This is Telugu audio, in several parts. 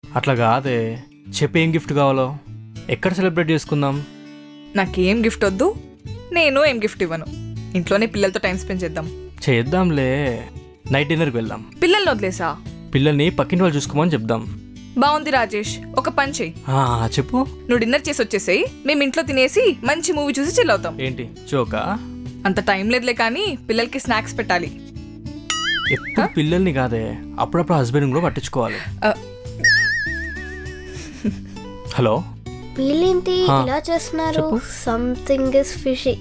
అట్లా కాదే చెప్పి ఏం గిఫ్ట్ కావాలో ఎక్కడ సెలబ్రేట్ చేసుకుందాం నాకేం గిఫ్ట్ వద్దు నేను ఏం గిఫ్ట్ ఇవ్వను ఇంట్లోనే పిల్లలతో టైం స్పెండ్ చేద్దాం చేద్దాంలే నైట్ డిన్నర్కి వెళ్దాం పిల్లల్ని వదిలేసా పిల్లల్ని పక్కింటి వాళ్ళు చూసుకోమని చెప్దాం బాగుంది రాజేష్ ఒక పని చెయ్యి ఆ, చెప్పు నువ్వు డిన్నర్ చేసి వచ్చేసేయి మేము ఇంట్లో తినేసి మంచి మూవీ చూసి చిల్ అవుతాం ఏంటి జోకా అంత టైం లేదులే కానీ పిల్లలకి స్నాక్స్ పెట్టాలి ఎప్పుడు పిల్లల్ని కాదే అప్పుడప్పుడు హస్బెండ్ కూడా పట్టించుకోవాలి ఆ, హలో వీళ్ళేంటి హా. ఇలా చేస్తున్నారు చెప్పు. సంథింగ్ ఇస్ ఫిషీ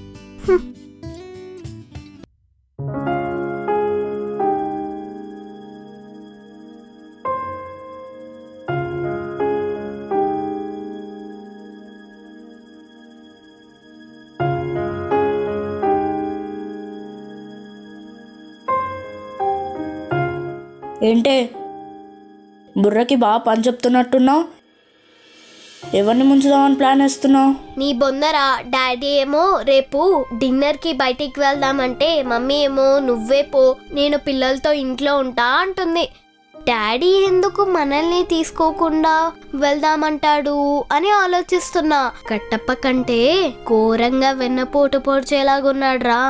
ఏంటే బుర్రకి బాగా పని చెప్తున్నట్టున్నావు ఎవరిని ముంచుదామని ప్లాన్ వేస్తున్నావు నీ బొందరా డాడీ ఏమో రేపు డిన్నర్ కి బయటికి వెళ్దామంటే మమ్మీ ఏమో నువ్వే పో నేను పిల్లలతో ఇంట్లో ఉంటా అంటుంది డాడీ ఎందుకు మనల్ని తీసుకోకుండా వెళ్దామంటాడు అని ఆలోచిస్తున్నా కట్టప్ప కంటే ఘోరంగా వెన్నపోటు పొడిచేలాగున్నాడ్రా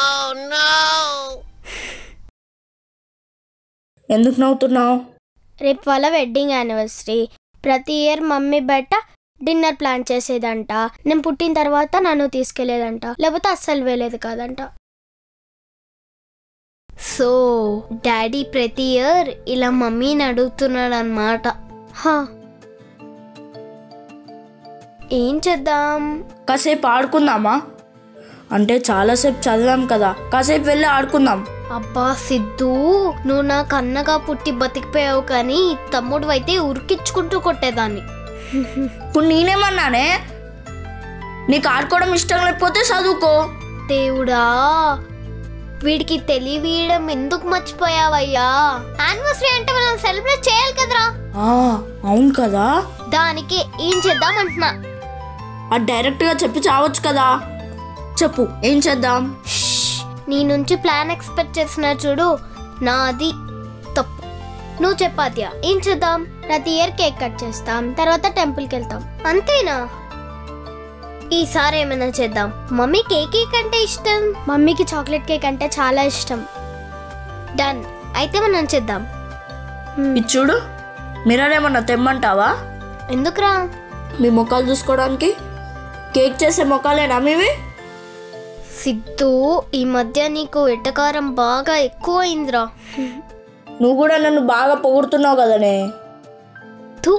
ఎందుకు నవ్వుతున్నావు రేపు వాళ్ళ వెడ్డింగ్ యానివర్సరీ ప్రతి ఇయర్ మమ్మీ బయట డిన్నర్ ప్లాన్ చేసేదంట నేను పుట్టిన తర్వాత నన్ను తీసుకెళ్లేదంట లేకపోతే అస్సలు వేలేదు కాదంట సో డాడీ ప్రతి ఇయర్ ఇలా మమ్మీని అడుగుతున్నాడు అనమాట ఏం చేద్దాం కాసేపు ఆడుకుందామా అంటే చాలాసేపు చదివాం కదా కాసేపు వెళ్ళి ఆడుకుందాం అబ్బా సిద్ధు నువ్వు నాకు అన్నగా పుట్టి బతికిపోయావు కానీ తమ్ముడు అయితే ఉరికించుకుంటూ కొట్టేదాన్ని ఇప్పుడు నేనేమన్నానే నీకు ఆడుకోవడం ఇష్టం లేకపోతే చదువుకో దేవుడా వీడికి తెలియడం ఎందుకు మర్చిపోయావయ్యా యానివర్సరీ అంటే మనం సెలబ్రేట్ చేయాలి కదరా ఆ, అవును కదా దానికి ఏం చేద్దాం అంటున్నా అది డైరెక్ట్గా చెప్పి చావచ్చు కదా చెప్పు ఏం చేద్దాం నీ నుంచి ప్లాన్ ఎక్స్పెక్ట్ చేసిన చూడు నాది తప్పు నువ్వు చెప్పాద్యా ఏం చేద్దాం ప్రతి ఇయర్ కేక్ కట్ చేస్తాం తర్వాత టెంపుల్కి వెళ్తాం అంతేనా ఈసారి ఏమైనా చేద్దాం మమ్మీ కేక్ కేక్ అంటే ఇష్టం మమ్మీకి చాక్లెట్ కేక్ అంటే చాలా ఇష్టం డన్ అయితే మనం చేద్దాం ఇది చూడు మిర్రర్ ఏమన్నా తెమ్మంటావా ఎందుకురా మీ ముఖాలు చూసుకోవడానికి కేక్ చేసే ముఖాలేనా మీవి సిద్ధు ఈ మధ్య నీకు ఎట్టకారం బాగా ఎక్కువ అయిందిరా నువ్వు కూడా నన్ను బాగా పొగుడుతున్నావు కదనే థు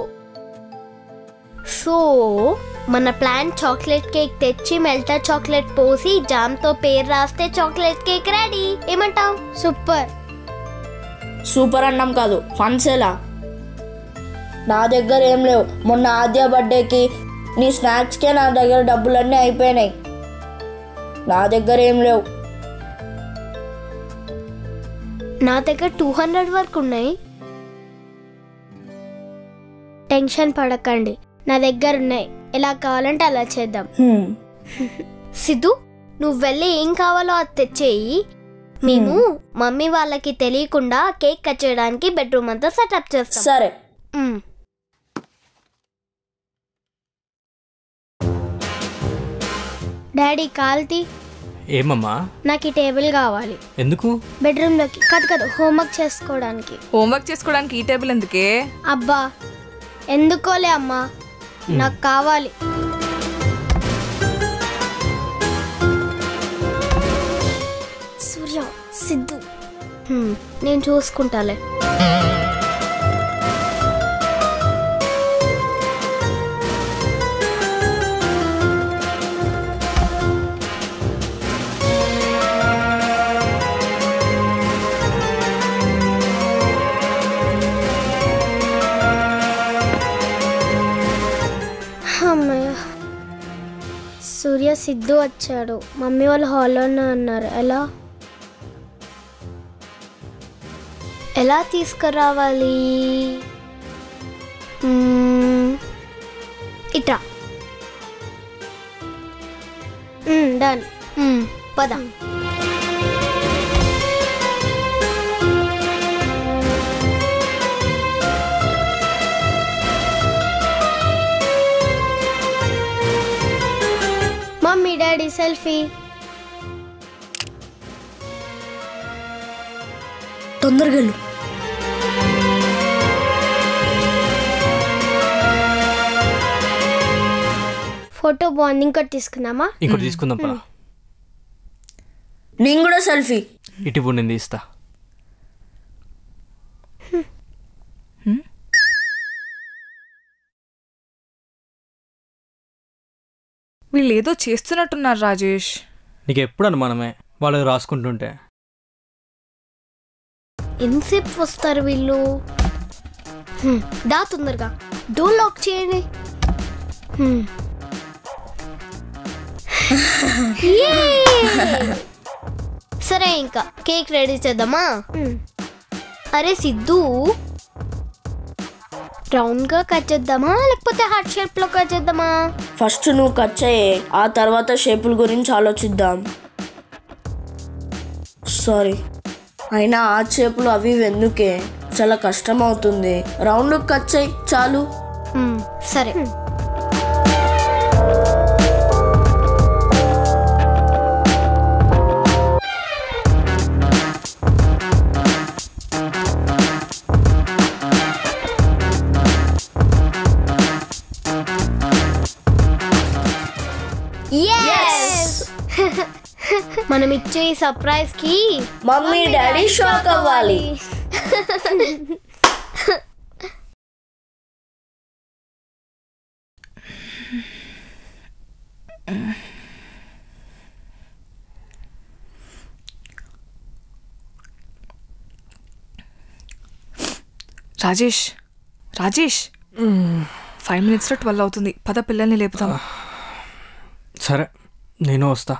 సో మన ప్లాన్ చాక్లెట్ కేక్ తెచ్చి మెల్టర్ చాక్లెట్ పోసి జామ్తో పేరు రాస్తే చాక్లెట్ కేక్ రెడీ ఏమంటావ్ సూపర్ సూపర్ అన్నం కాదు ఫండ్స్ ఎలా నా దగ్గర ఏం లేవు మొన్న ఆద్య బర్త్డేకి నీ స్నాక్స్కే నా దగ్గర డబ్బులన్నీ అయిపోయినాయి నా దగ్గర ఏం లేవు నా దగ్గర టూ హండ్రెడ్ వరకు ఉన్నాయి టెన్షన్ పడకండి నా దగ్గర ఉన్నాయి ఎలా కావాలంటే అలా చేద్దాం హ్మ్. సిద్ధు నువ్వు వెళ్ళి ఏం కావాలో అది తెచ్చేయి మేము మమ్మీ వాళ్ళకి తెలియకుండా కేక్ కట్ చేయడానికి బెడ్రూమ్ అంతా సెటప్ చేస్తాం సరే మ్. డాడీ కాల్తీ ఏమమ్మా నాకు ఈ టేబుల్ కావాలి ఎందుకు బెడ్రూమ్లోకి కాదు కాదు హోంవర్క్ చేసుకోవడానికి హోంవర్క్ చేసుకోవడానికి ఈ టేబుల్ ఎందుకే అబ్బా ఎందుకోలే అమ్మా నాకు కావాలి సూర్య సిద్ధు హ్మ్, నేను చూసుకుంటాలే అమ్మయ్య సూర్య సిద్ధు వచ్చాడు మమ్మీ వాళ్ళు హాల్లోనే ఉన్నారు ఎలా ఎలా తీసుకురావాలి మ్మ్, ఇట్రా మ్మ్, డన్ మ్మ్, పద సెల్ఫీ తొందరగా వెళ్ళు ఫోటో బాగుంది ఇంకోటి తీసుకుందామా ఇంకోటి తీసుకుందాం పా నేను కూడా సెల్ఫీ ఇటు ఇప్పుడు నేను తీస్తా వీళ్ళు ఏదో చేస్తున్నట్టున్నారు రాజేష్ నీకు ఎప్పుడు అనుమానమే వాళ్ళు రాసుకుంటుంటే ఎంతసేపు వస్తారు వీళ్ళు హ్మ్, దా తొందరగా డోర్ లాక్ చేయండి హ్మ్. Yay! సరే ఇంకా కేక్ రెడీ చేద్దామా హ్మ్. అరే సిద్ధు రౌండ్ గా కట్ చేద్దామా లేకపోతే హార్ట్ షేప్ లో కట్ చేద్దామా ఫస్ట్ నువ్వు కట్ చేయి ఆ తర్వాత షేపుల గురించి ఆలోచిద్దాం సారీ అయినా ఆ షేపులు అవి ఇవి ఎందుకే చాలా కష్టం అవుతుంది రౌండ్ కట్ చేయి చాలు హ్మ్, సరే Yes! మనం ఇచ్చే ఈ సర్ప్రైజ్ కి మమ్మీ డాడీ షాక్ అవ్వాలి రాజేష్ రాజేష్ ఫైవ్ మినిట్స్లో ట్వెల్వ్ అవుతుంది పద పిల్లల్ని లేపుతాం సరే నేను వస్తా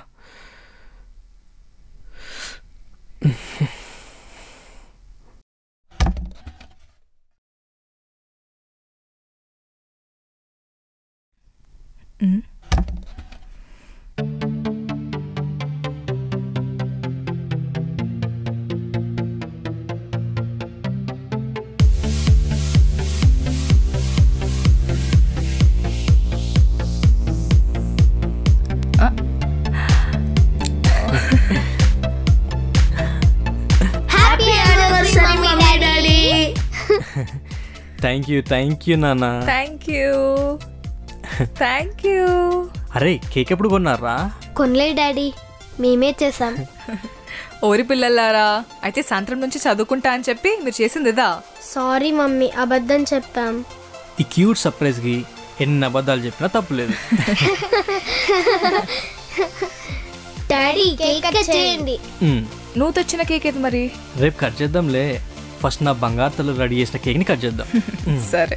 happy anniversary mummy daddy thank you thank you నాన్న థ్యాంక్ యూ థ్యాంక్ యూ అరే కేక్ ఎప్పుడు కొన్నారా కొనలే డాడీ మేమే చేసాం ఓరి పిల్లలారా అయితే సాయంత్రం నుంచి చదువుకుంటా అని చెప్పి మీరు చేసింది ఇదా సారీ మమ్మీ అబద్ధం చెప్పాం ఈ క్యూట్ సర్ప్రైజ్కి ఎన్ని అబద్ధాలు చెప్పినా తప్పులేదు డాడీ కేక్ కట్ చేయండి మ్, నువ్వు తెచ్చిన కేక్ ఏది మరి రేపు కట్ చేద్దాంలే ఫస్ట్ నా బంగారు తల్లు రెడీ చేసిన కేక్ని కట్ చేద్దాం మ్. సరే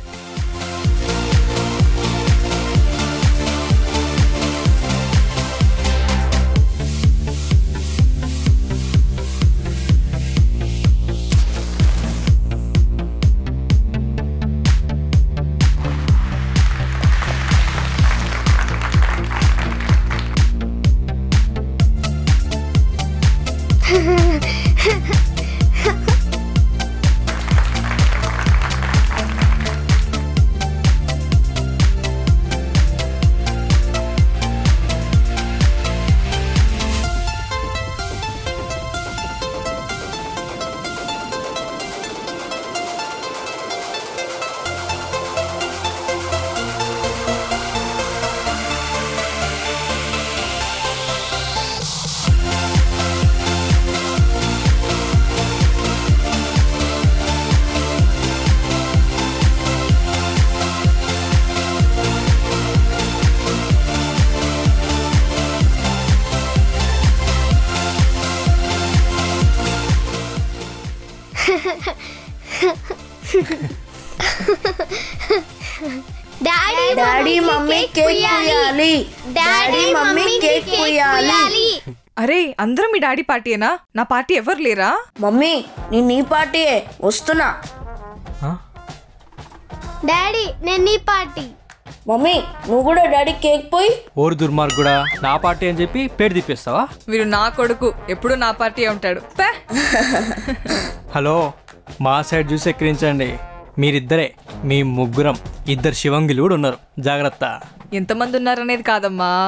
డాడీ డాడీ మమ్మీ కేక్ పుయ్యాలి డాడీ మమ్మీ కేక్ పుయ్యాలి అరే అందరూ మీ డాడీ పార్టీయేనా నా పార్టీ ఎవరు లేరా మమ్మీ నేను నీ పార్టీయే వస్తున్నా ఆ? డాడీ నేను నీ పార్టీ మమ్మీ నువ్వు కూడా డాడీ కేక్ పోయి ఓరు దుర్మార్గుడా నా పార్టీ అని చెప్పి పేరు తిప్పేస్తావా వీరు నా కొడుకు ఎప్పుడు నా పార్టీ ఉంటాడు పే హలో మా సైడ్ చూసి ఎక్కిరించండి మీరిద్దరే మీ ముగ్గురం ఇద్దరు శివంగిలు కూడా ఉన్నారు జాగ్రత్త ఎంతమంది ఉన్నారనేది కాదమ్మా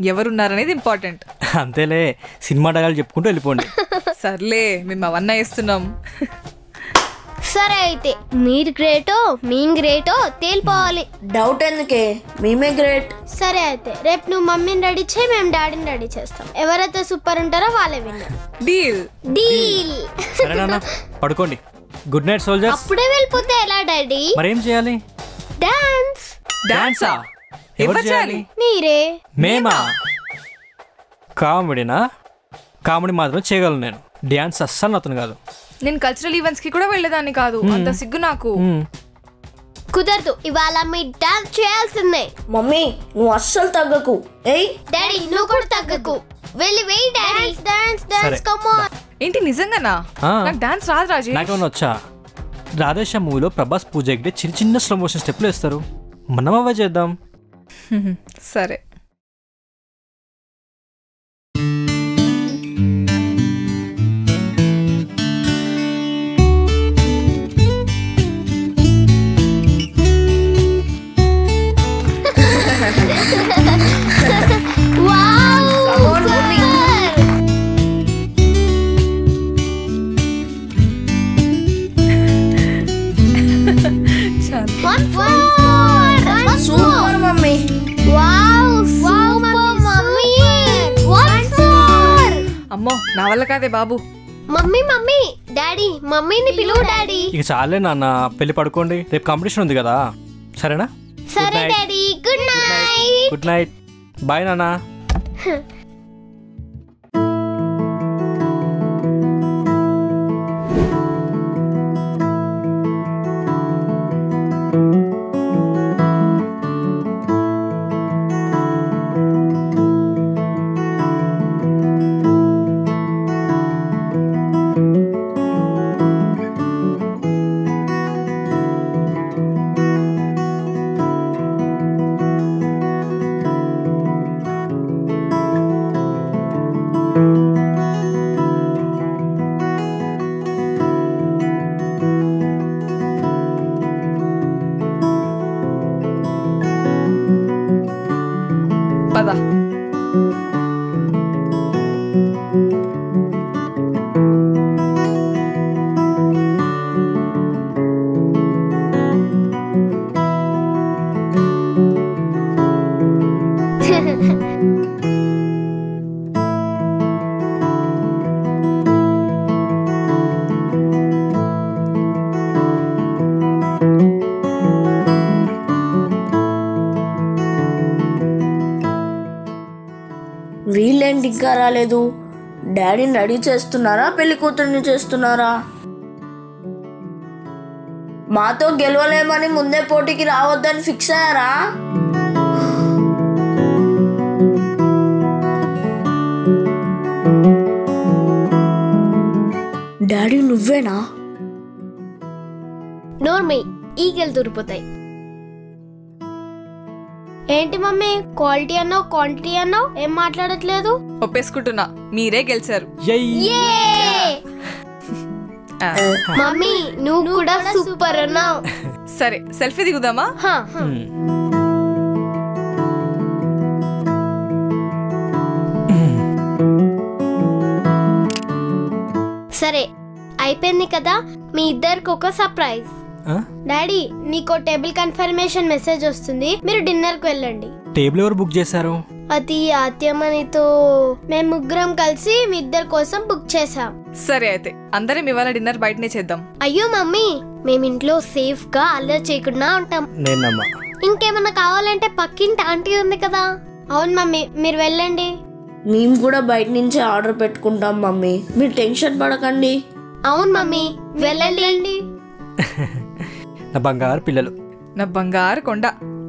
ఎవరున్నారనేది ఇంపార్టెంట్ అంతేలే సినిమా డైలాగ్ చెప్పుకుంటూ వెళ్ళిపోండి సర్లే మేము అవన్నీ వేస్తున్నాం సరే అయితే మీరు గ్రేటో మేము గ్రేటో తేలిపోవాలి డౌట్ ఎందుకే మేమే గ్రేట్ సరే అయితే రేపు నువ్వు మమ్మీని రెడీ చేయి మేము డాడీని రెడీ చేస్తాం ఎవరైతే సూపర్ ఉంటారో వాళ్ళే విన్నారు డీల్ డీల్ సరే నాన్న పడుకోండి గుడ్ నైట్ సోల్జర్స్ అప్పుడే వెళ్ళిపోతే ఎలా డాడీ మరేం చేయాలి డాన్స్ డాన్సా ఎవరు ఎవరు చేయాలి మీరే మేమా కామెడీనా కామెడీ మాత్రం చేయగలను నేను డ్యాన్స్ అస్సలు అతను కాదు నేను కల్చరల్ ఈవెంట్స్ కి కూడా వెళ్ళేదాన్ని కాదు అంత సిగ్గు నాకు మ్మ్. కుదరదు ఇవాళ మీ డాన్స్ చేయాల్సిందే మమ్మీ నువ్వు అస్సలు తగ్గకు ఏయ్ డాడీ నువ్వు కూడా తగ్గకు వెళ్ళి వెయ్యి డాడీ డాన్స్ సరే. డాన్స్ కమ్ ఆన్ ఏంటి నిజంగానా ఆ. నాకు డాన్స్ రాదు రాజే నాకేమన్నా వచ్చా రాధేశ్యామ్ మూవీలో ప్రభాస్ పూజ ఎగితే చిన్న చిన్న స్లో మోషన్ స్టెప్లు వేస్తారు మనం అవే చేద్దాం సరే వావ్ సూపర్ చాలు one four one super mummy wow super mummy one four అమ్మో నా వల్ల కాదే బాబు మమ్మీ మమ్మీ డాడీ మమ్మీని పిలువు డాడీ ఇక చాలే నాన్న పెళ్లి పడుకోండి రేపు కాంపిటీషన్ ఉంది కదా సరేనా సరే daddy good night good night bye నాన్న పద వీళ్ళేంటి ఇంకా రాలేదు డాడీని రెడీ చేస్తున్నారా పెళ్లి కూతుర్ని చేస్తున్నారా మాతో గెలవలేమని ముందే పోటీకి రావద్దని ఫిక్స్ అయ్యారా డాడీ నువ్వేనా నోర్మి ఈగలు దూరిపోతాయి ఏంటి మమ్మీ క్వాలిటీ అన్నావు క్వాంటిటీ అన్నావు ఏం మాట్లాడట్లేదు ఒప్పేసుకుంటున్నా మీరే గెలిచారు యై ఆ, మమ్మీ నువ్వు కూడా సూపర్ అన్నావు సరే సెల్ఫీ దిగుదామా హా. మ్మ్. సరే అయిపోయింది కదా మీ ఇద్దరికి ఒక సర్ప్రైజ్ ఆ? డాడీ నీకో టేబుల్ కన్ఫర్మేషన్ మెసేజ్ వస్తుంది మీరు డిన్నర్ కి వెళ్ళండి టేబుల్ ఎవరు బుక్ చేశారు అది ఆత్యమనితో మేము ముగ్గురం కలిసి మీ ఇద్దరి కోసం బుక్ చేసాం సరే అయితే అందరం ఇవాళ డిన్నర్ బయటనే చేద్దాం అయ్యో మమ్మీ మేము ఇంట్లో సేఫ్ గా అల్లరి చేయకుండా ఉంటాం నేను నమ్మా ఇంకేమన్నా కావాలంటే పక్కింటి ఆంటీ ఉంది కదా అవును మమ్మీ మీరు వెళ్ళండి మేము కూడా బయట నుంచి ఆర్డర్ పెట్టుకుంటాం మమ్మీ మీరు టెన్షన్ పడకండి అవును మమ్మీ వెళ్ళండి నా బంగారు పిల్లలు నా బంగారు కొండ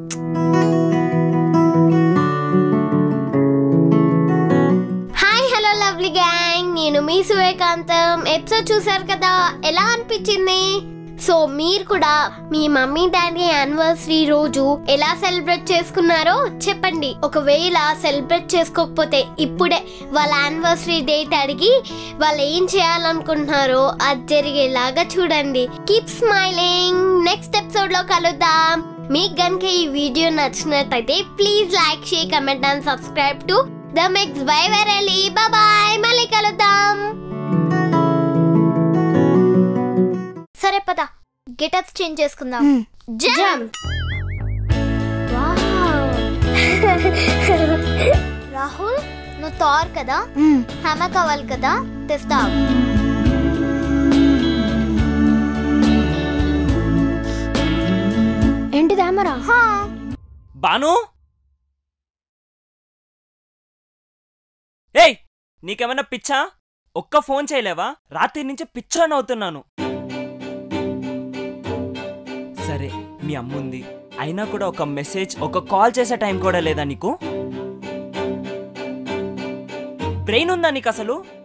హాయ్ హలో లవ్లీ గ్యాంగ్ నేను మీ సూర్యకాంతం ఎపిసోడ్ చూసారు కదా ఎలా అనిపించింది సో మీరు కూడా మీ మమ్మీ డాడీ యానివర్సరీ రోజు ఎలా సెలబ్రేట్ చేసుకున్నారో చెప్పండి ఒకవేళ సెలబ్రేట్ చేసుకోకపోతే ఇప్పుడే వాళ్ళ యానివర్సరీ డేట్ అడిగి వాళ్ళు ఏం చేయాలనుకుంటున్నారో అది జరిగేలాగా చూడండి కీప్ స్మైలింగ్ నెక్స్ట్ ఎపిసోడ్ లో కలుద్దాం మీకు గనుక ఈ వీడియో నచ్చినట్టయితే please like share comment and subscribe to the mix by verily bye మళ్ళీ కలుద్దాం సరే పద గెటప్స్ చేంజ్ చేసుకుందాం జమ్ రాహుల్ నువ్వు తార్ కదా హ్యామ కావాలి కదా తెస్తావు ఏంటిది హ్యామరా బాను ఏయ్ నీకేమన్నా పిచ్చా ఒక్క ఫోన్ చేయలేవా రాత్రి నుంచి పిచ్చోని అవుతున్నాను సరే మీ అమ్ముంది అయినా కూడా ఒక మెసేజ్ ఒక కాల్ చేసే టైం కూడా లేదా నీకు బ్రెయిన్ ఉందా నీకు అసలు